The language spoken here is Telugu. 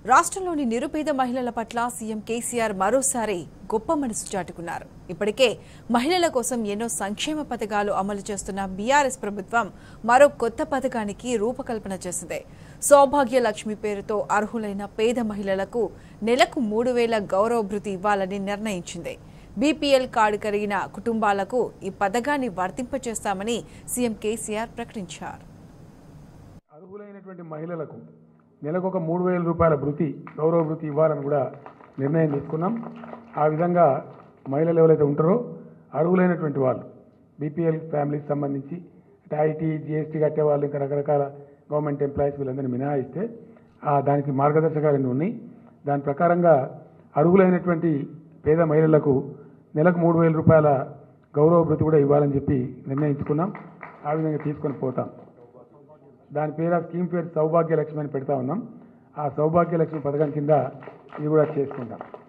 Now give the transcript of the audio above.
రాష్ట్రంలోని నిరుపేద మహిళల పట్ల సీఎం కేసీఆర్ మరోసారి గొప్ప మనసు చాటుకున్నారు ఇప్పటికే మహిళల కోసం ఎన్నో సంక్షేమ పథకాలు అమలు చేస్తున్న బీఆర్ఎస్ ప్రభుత్వం మరో కొత్త పథకానికి రూపకల్పన చేసింది సౌభాగ్య లక్ష్మి పేరుతో అర్హులైన పేద మహిళలకు నెలకు మూడు వేల గౌరవ భృతి ఇవ్వాలని నిర్ణయించింది బీపీఎల్ కార్డు కలిగిన కుటుంబాలకు ఈ పథకాన్ని వర్తింపచేస్తామని సీఎం కేసీఆర్ ప్రకటించారు అర్హులైనటువంటి మహిళలకు నెలకు ఒక మూడు వేల రూపాయల భృతి గౌరవ భృతి ఇవ్వాలని కూడా నిర్ణయం తీసుకున్నాం ఆ విధంగా మహిళలు ఎవరైతే ఉంటారో అర్హులైనటువంటి వాళ్ళు బీపీఎల్ ఫ్యామిలీకి సంబంధించి అంటే ఐటీ జిఎస్టీ కట్టే వాళ్ళు ఇంకా రకరకాల గవర్నమెంట్ ఎంప్లాయీస్ వీళ్ళందరినీ మినహాయిస్తే ఆ దానికి మార్గదర్శకాలు ఉన్నాయి దాని ప్రకారంగా అర్హులైనటువంటి పేద మహిళలకు నెలకు మూడు వేల రూపాయల గౌరవ భృతి కూడా ఇవ్వాలని చెప్పి నిర్ణయించుకున్నాం ఆ విధంగా తీసుకొని పోతాం దాని పేరు ఆ స్కీమ్ పేరు సౌభాగ్య లక్ష్మి అని పెడతా ఉన్నాం ఆ సౌభాగ్య లక్ష్మి పథకం కింద ఇది కూడా చేసుకుంటాం